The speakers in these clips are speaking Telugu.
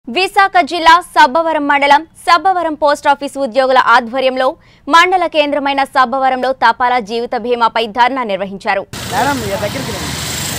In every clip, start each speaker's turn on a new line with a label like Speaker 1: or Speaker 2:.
Speaker 1: విశాఖ జిల్లా సబ్బవరం మండలం సబ్బవరం పోస్టాఫీస్ ఉద్యోగుల ఆధ్వర్యంలో మండల కేంద్రమైన సబ్బవరంలో తపాలా జీవిత బీమాపై ధర్నా నిర్వహించారు
Speaker 2: మేడం ఇక దగ్గరికి రండి.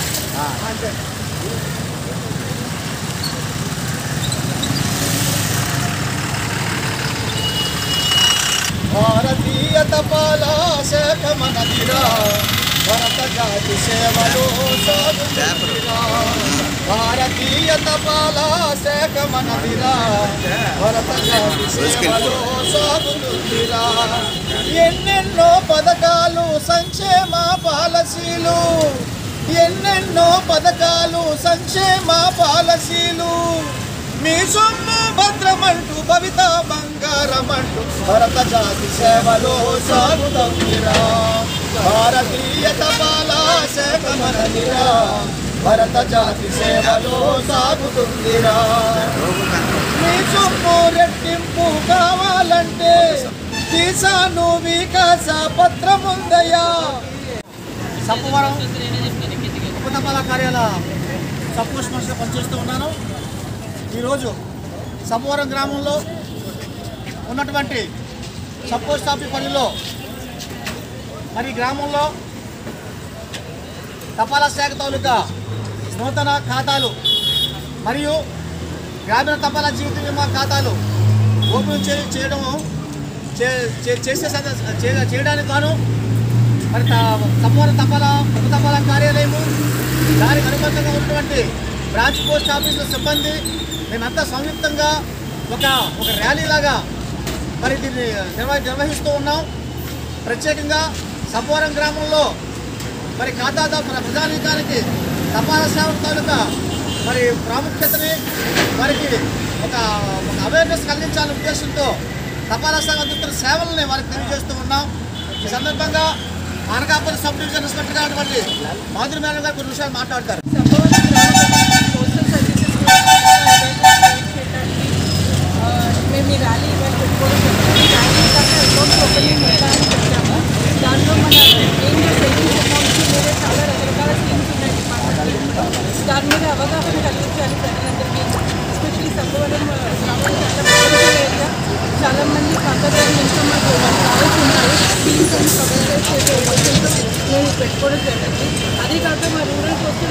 Speaker 3: భారతీయ తపాలా శాఖ మనదిరా భరత జాతి సేవలో సాగుతుందిరా భారతీయ తపాలా శాఖ మనదిరా భరత జాతి సేవలో సాగుతుందిరా ఎన్నెన్నో పథకాలు సంక్షేమ పాలసీలు ఎన్నెన్నో పథకాలు సంక్షేమ పాలసీలు మీ సొమ్ము భద్రమంటూ భవిత బంగారమంటూ భరత జాతి సేవలో సాగుతుందిరా భారతీయ తపాలా శాఖ మనదిరా భరత జాతి సేవలో సాగుతుందిరా మీ సొమ్ము రెట్టింపు కావాలంటే కిసాను వికాస పత్రముందయ్యా సప్పవరం ఉపతపాల కార్యాలయ సబ్ పోస్ట్ మాస్టర్గా పనిచేస్తూ ఉన్నాను ఈరోజు సప్పవరం గ్రామంలో ఉన్నటువంటి సబ్ పోస్ట్ ఆఫీస్ పనిలో మరి ఈ గ్రామంలో తపాలా శాఖ తాలూకా నూతన ఖాతాలు మరియు గ్రామీణ తపాలా జీవిత బీమా ఖాతాలు ఓపెన్ చే చేయడం చే- చే- చేసే సంద- చే- చేయడానికి గాను మరి త- సపోర తపాలా ఉప తపాలా కార్యాలయము దానికి అనుబంధంగా ఉన్నటువంటి బ్రాంచ్ పోస్ట్ ఆఫీసుల సిబ్బంది మేమంతా సంయుక్తంగా ఒక ఒక ర్యాలీ లాగా మరి దీన్ని నిర్వ నిర్వహిస్తూ ఉన్నాం ప్రత్యేకంగా సపోరం గ్రామంలో మరి ఖాతాదారు ప్రజానీకానికి తపాలా సేవ తాలూకా మరి ప్రాముఖ్యతని వారికి ఒక ఒక అవేర్నెస్ కలిగించాలనే ఉద్దేశంతో తపాలా శాఖ అందిస్తున్న సేవలని వారికి తెలియజేస్తూ ఉన్నాం ఈ సందర్భంగా అనకాపల్లి సబ్ డివిజన్ ఇన్స్పెక్టర్ గారు మాధురి మేడం గారు కొన్ని విషయాలు మాట్లాడతారు
Speaker 4: సబ్బవరం గ్రామ పోస్టల్ సర్వీసెస్ చేయడానికి ఆ, మేము ఈ ర్యాలీ ఈవెంట్ పెట్టుకోవడం జరిగింది ర్యాలీ కాక అకౌంట్స్ ఓపెనింగ్ పెట్టడానికి వచ్చాము దాంట్లో మన మెయిన్ సేవింగ్స్ అకౌంట్స్ మీద చాలా రకరకాల స్కీమ్స్ ఉన్నాయి డిపార్ట్మెంట్ దాని మీద అవగాహన కలిగించాలి ప్రజలందరికీ ఎస్పెషలీ సబ్బవరం గ్రామం చాలా పెద్ద ఏరియా చాలా మంది ఖాతాదారులు ఇంకా మాకు కావాల్సి ఉన్నాయి స్కీమ్స్ అని కవర్ చేసే ఉద్దేశంతో మేము పెట్టుకోవడం జరిగింది అదే కాక మా రూరల్ పోస్టల్